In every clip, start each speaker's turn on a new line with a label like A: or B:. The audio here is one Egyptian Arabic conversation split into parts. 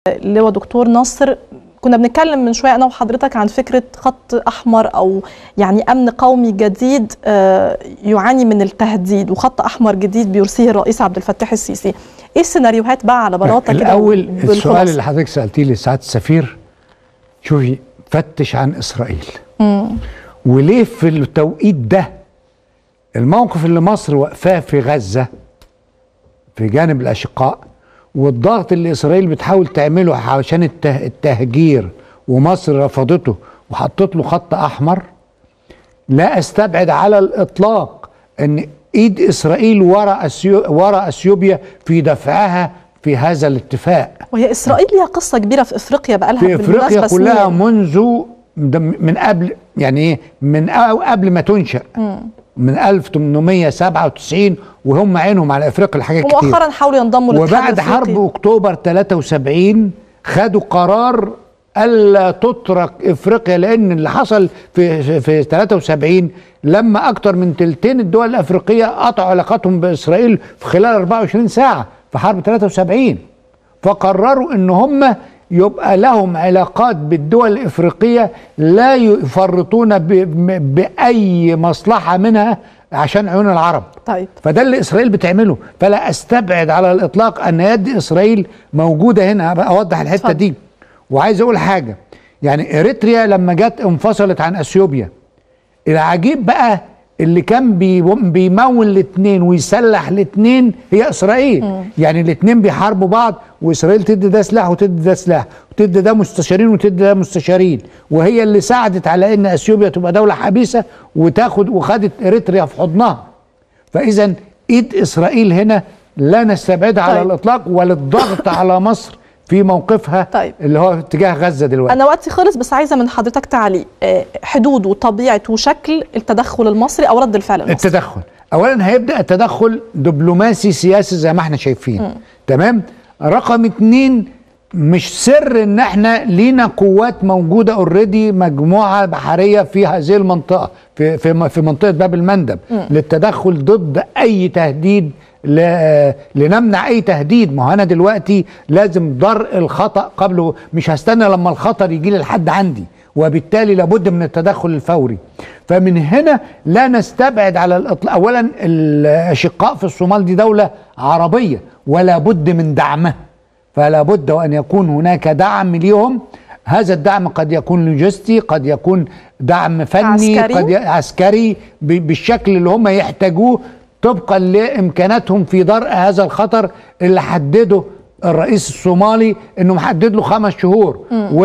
A: اللواء دكتور ناصر كنا بنتكلم من شويه انا وحضرتك عن فكره خط احمر او يعني امن قومي جديد آه، يعاني من التهديد وخط احمر جديد بيرسيه الرئيس عبد الفتاح السيسي ايه السيناريوهات بقى على بلاطه كده
B: الاول
A: بالخلاصة؟
B: السؤال اللي حضرتك سالتيه لسعاده السفير شوفي فتش عن اسرائيل وليه في التوقيت ده الموقف اللي مصر واقفاه في غزه في جانب الاشقاء والضغط اللي اسرائيل بتحاول تعمله عشان الته- التهجير ومصر رفضته وحطت له خط احمر لا استبعد على الاطلاق ان ايد اسرائيل ورا أسيو ورا اثيوبيا في دفعها في هذا الاتفاق
A: وهي اسرائيل ليها قصه كبيره في افريقيا بقى لها
B: في افريقيا كلها
A: سنين.
B: منذ من قبل يعني ايه من أو قبل ما تنشا من 1897 وهم عينهم على افريقيا الحاجات كتير
A: ومؤخرا حاولوا ينضموا للاتحاد
B: وبعد
A: الأفريقي.
B: حرب اكتوبر 73 خدوا قرار الا تترك افريقيا لان اللي حصل في في 73 لما اكتر من تلتين الدول الافريقيه قطعوا علاقاتهم باسرائيل في خلال 24 ساعه في حرب 73 فقرروا ان هم يبقى لهم علاقات بالدول الافريقيه لا يفرطون ب- ب- باي مصلحه منها عشان عيون العرب
A: طيب
B: فده اللي اسرائيل بتعمله فلا استبعد على الاطلاق ان يد اسرائيل موجوده هنا أبقى اوضح الحته
A: اتفضل.
B: دي وعايز اقول حاجه يعني اريتريا لما جت انفصلت عن اثيوبيا العجيب بقى اللي كان بي- بيمول الاثنين ويسلح الاثنين هي اسرائيل يعني الاثنين بيحاربوا بعض واسرائيل تدي ده سلاح وتدي ده سلاح وتدي ده مستشارين وتدي ده مستشارين وهي اللي ساعدت على ان اثيوبيا تبقى دوله حبيسه وتاخد وخدت اريتريا في حضنها فاذا ايد اسرائيل هنا لا نستبعدها على
A: طيب.
B: الاطلاق وللضغط على مصر في موقفها
A: طيب.
B: اللي هو اتجاه غزه دلوقتي
A: انا وقتي خلص بس عايزه من حضرتك تعليق آه، حدود وطبيعه وشكل التدخل المصري او رد الفعل المصري
B: التدخل اولا هيبدا التدخل دبلوماسي سياسي زي ما احنا شايفين تمام رقم اتنين مش سر ان احنا لينا قوات موجوده اوريدي مجموعه بحريه في هذه المنطقه في في في منطقه باب المندب للتدخل ضد اي تهديد ل- لنمنع اي تهديد ما هو انا دلوقتي لازم درء الخطا قبل مش هستنى لما الخطر يجي لي لحد عندي وبالتالي لابد من التدخل الفوري فمن هنا لا نستبعد على الاطلاق اولا الاشقاء في الصومال دي دوله عربيه ولا بد من دعمها فلا بد وان يكون هناك دعم ليهم هذا الدعم قد يكون لوجستي قد يكون دعم فني
A: عسكري.
B: قد ي- عسكري ب- بالشكل اللي هم يحتاجوه طبقا لامكاناتهم في درء هذا الخطر اللي حدده الرئيس الصومالي انه محدد له خمس شهور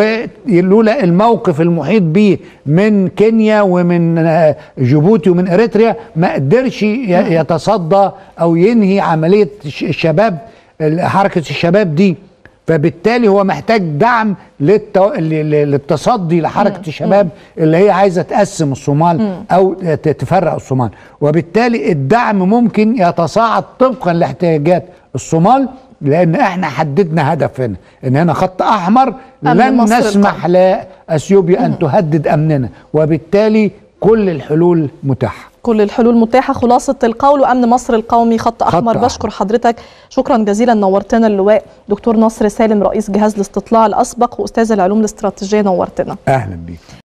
B: ولولا الموقف المحيط به من كينيا ومن آه، جيبوتي ومن اريتريا ما قدرش ي- يتصدى او ينهي عمليه الش- الشباب حركه الشباب دي فبالتالي هو محتاج دعم للتو... ل- ل- للتصدي لحركه الشباب اللي هي عايزه تقسم الصومال او ت- تفرق الصومال وبالتالي الدعم ممكن يتصاعد طبقا لاحتياجات الصومال لان احنا حددنا هدف هنا ان هنا خط احمر
A: أمن
B: لن
A: مصر
B: نسمح لاثيوبيا ان تهدد امننا وبالتالي كل الحلول متاحه
A: كل الحلول متاحه خلاصه القول وامن مصر القومي خط احمر
B: أحمر.
A: بشكر حضرتك شكرا جزيلا نورتنا اللواء دكتور ناصر سالم رئيس جهاز الاستطلاع الاسبق واستاذ العلوم الاستراتيجيه نورتنا
B: اهلا بيك